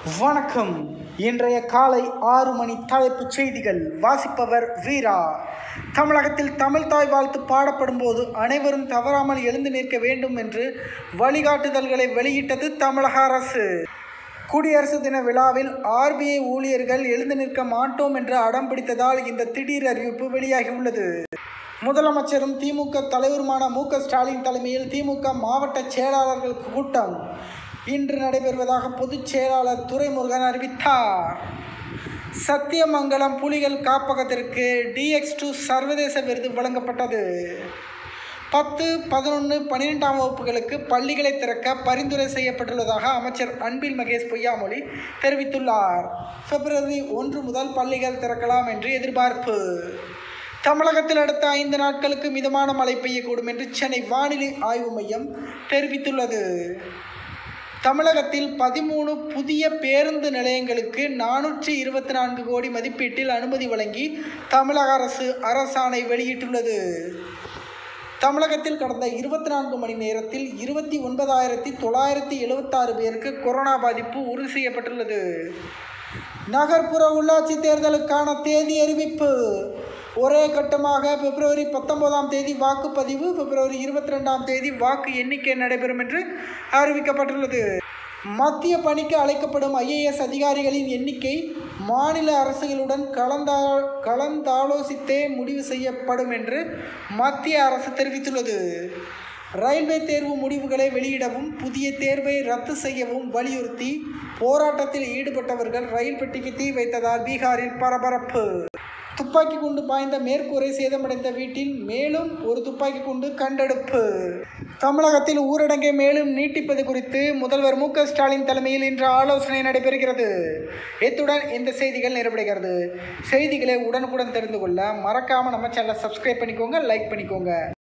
வணக்கம் இன்றைய காலை ஆறு மணி தலைப்புச் செய்திகள் வாசிப்பவர் வீரா தமிழகத்தில் தமிழ் தாய் வாழ்த்து பாடப்படும் போது அனைவரும் தவறாமல் எழுந்து நிற்க வேண்டும் என்று வழிகாட்டுதல்களை வெளியிட்டது தமிழக அரசு குடியரசு தின விழாவில் ஆர்பிஐ ஊழியர்கள் எழுந்து நிற்க மாட்டோம் என்று அடம் பிடித்ததால் இந்த திடீர் அறிவிப்பு வெளியாகியுள்ளது முதலமைச்சரும் திமுக தலைவருமான மு க ஸ்டாலின் தலைமையில் திமுக மாவட்ட செயலாளர்கள் கூட்டம் இன்று நடைபெறுவதாக பொதுச் செயலாளர் துரைமுருகன் அறிவித்தார் சத்தியமங்கலம் புலிகள் காப்பகத்திற்கு டிஎக்ஸ் டூ சர்வதேச விருது வழங்கப்பட்டது பத்து பதினொன்று பன்னிரெண்டாம் வகுப்புகளுக்கு பள்ளிகளை திறக்க பரிந்துரை செய்யப்பட்டுள்ளதாக அமைச்சர் அன்பில் மகேஷ் பொய்யாமொழி தெரிவித்துள்ளார் பிப்ரவரி ஒன்று முதல் பள்ளிகள் திறக்கலாம் என்று எதிர்பார்ப்பு தமிழகத்தில் அடுத்த ஐந்து நாட்களுக்கு மிதமான மழை பெய்யக்கூடும் என்று சென்னை வானிலை ஆய்வு மையம் தெரிவித்துள்ளது தமிழகத்தில் பதிமூணு புதிய பேருந்து நிலையங்களுக்கு நானூற்றி இருபத்தி நான்கு கோடி மதிப்பீட்டில் அனுமதி வழங்கி தமிழக அரசு அரசாணை வெளியிட்டுள்ளது தமிழகத்தில் கடந்த இருபத்தி நான்கு மணி நேரத்தில் இருபத்தி ஒன்பதாயிரத்தி தொள்ளாயிரத்தி எழுபத்தாறு பேருக்கு கொரோனா பாதிப்பு உறுதி செய்யப்பட்டுள்ளது நகர்ப்புற உள்ளாட்சி தேர்தலுக்கான தேதி அறிவிப்பு ஒரே கட்டமாக பிப்ரவரி பத்தொன்பதாம் தேதி வாக்குப்பதிவு பிப்ரவரி இருபத்தி ரெண்டாம் தேதி வாக்கு எண்ணிக்கை நடைபெறும் என்று அறிவிக்கப்பட்டுள்ளது மத்திய பணிக்கு அழைக்கப்படும் ஐஏஎஸ் அதிகாரிகளின் எண்ணிக்கை மாநில அரசுகளுடன் கலந்தா கலந்தாலோசித்தே முடிவு செய்யப்படும் என்று மத்திய அரசு தெரிவித்துள்ளது ரயில்வே தேர்வு முடிவுகளை வெளியிடவும் புதிய தேர்வை ரத்து செய்யவும் வலியுறுத்தி போராட்டத்தில் ஈடுபட்டவர்கள் ரயில் பெட்டிக்கு தீ வைத்ததால் பீகாரில் பரபரப்பு துப்பாக்கி குண்டு பாய்ந்த மேற்கூரை சேதமடைந்த வீட்டில் மேலும் ஒரு துப்பாக்கி குண்டு கண்டெடுப்பு தமிழகத்தில் ஊரடங்கை மேலும் நீட்டிப்பது குறித்து முதல்வர் மு க ஸ்டாலின் தலைமையில் இன்று ஆலோசனை நடைபெறுகிறது இத்துடன் இந்த செய்திகள் நிறைவடைகிறது செய்திகளை உடனுக்குடன் தெரிந்து கொள்ள மறக்காமல் நம்ம சேனலை சப்ஸ்கிரைப் பண்ணிக்கோங்க லைக் பண்ணிக்கோங்க